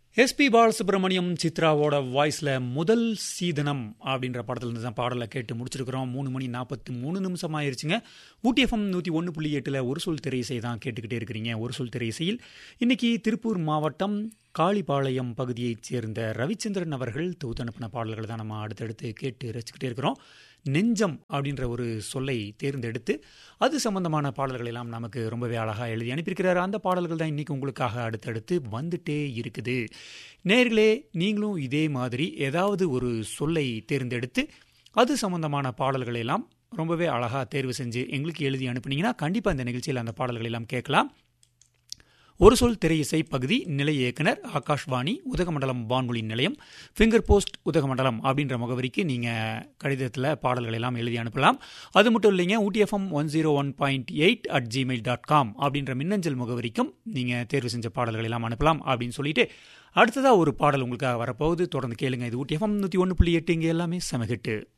SP Balasubramaniam சித்ராவோட வாய்ஸில் முதல் சீதனம் அப்படின்ற படத்துல இருந்து தான் பாடலை கேட்டு முடிச்சிருக்கிறோம் மூணு மணி நாற்பத்தி மூணு நிமிஷம் ஆயிருச்சுங்க ஊட்டி எஃப்எம் நூற்றி ஒன்று புள்ளி எட்டில் ஒரு சொல் திரையிசை தான் கேட்டுக்கிட்டே இருக்கிறீங்க ஒரு சொல் திரையிசையில் இன்னைக்கு திருப்பூர் மாவட்டம் காளிபாளையம் பகுதியைச் சேர்ந்த ரவிச்சந்திரன் அவர்கள் தொகுத்தனுப்பின பாடல்களை தான் நம்ம அடுத்தடுத்து கேட்டு ரசிச்சுக்கிட்டே இருக்கிறோம் நெஞ்சம் அப்படின்ற ஒரு சொல்லை தேர்ந்தெடுத்து அது சம்பந்தமான பாடல்கள் எல்லாம் நமக்கு ரொம்பவே அழகாக எழுதி அனுப்பியிருக்கிறார் அந்த பாடல்கள் தான் இன்னைக்கு உங்களுக்காக அடுத்தடுத்து வந்துட்டே இருக்குது நேர்களே நீங்களும் இதே மாதிரி ஏதாவது ஒரு சொல்லை தேர்ந்தெடுத்து அது சம்பந்தமான பாடல்களை எல்லாம் ரொம்பவே அழகாக தேர்வு செஞ்சு எங்களுக்கு எழுதி அனுப்புனீங்கன்னா கண்டிப்பாக இந்த நிகழ்ச்சியில் அந்த பாடல்கள் எல்லாம் கேட்கலாம் ஒரு சொல் திரையிசை பகுதி நிலைய இயக்குனர் ஆகாஷ்வாணி உதகமண்டலம் வானொலி நிலையம் ஃபிங்கர் போஸ்ட் உதகமண்டலம் அப்படின்ற முகவரிக்கு நீங்கள் கடிதத்தில் பாடல்கள் எல்லாம் எழுதி அனுப்பலாம் அது மட்டும் இல்லைங்க Ooty FM one zero one point eight at Gmail dot com அப்படின்ற மின்னஞ்சல் முகவரிக்கும் நீங்கள் தேர்வு செஞ்ச பாடல்கள் எல்லாம் அனுப்பலாம் அப்படின்னு சொல்லிட்டு அடுத்ததாக ஒரு பாடல் உங்களுக்காக வரப்போகுது தொடர்ந்து கேளுங்க இது ஊட்டிஎஃப்எம் நூற்றி ஒன்று புள்ளி எட்டு இங்கே எல்லாமே சமகிட்டு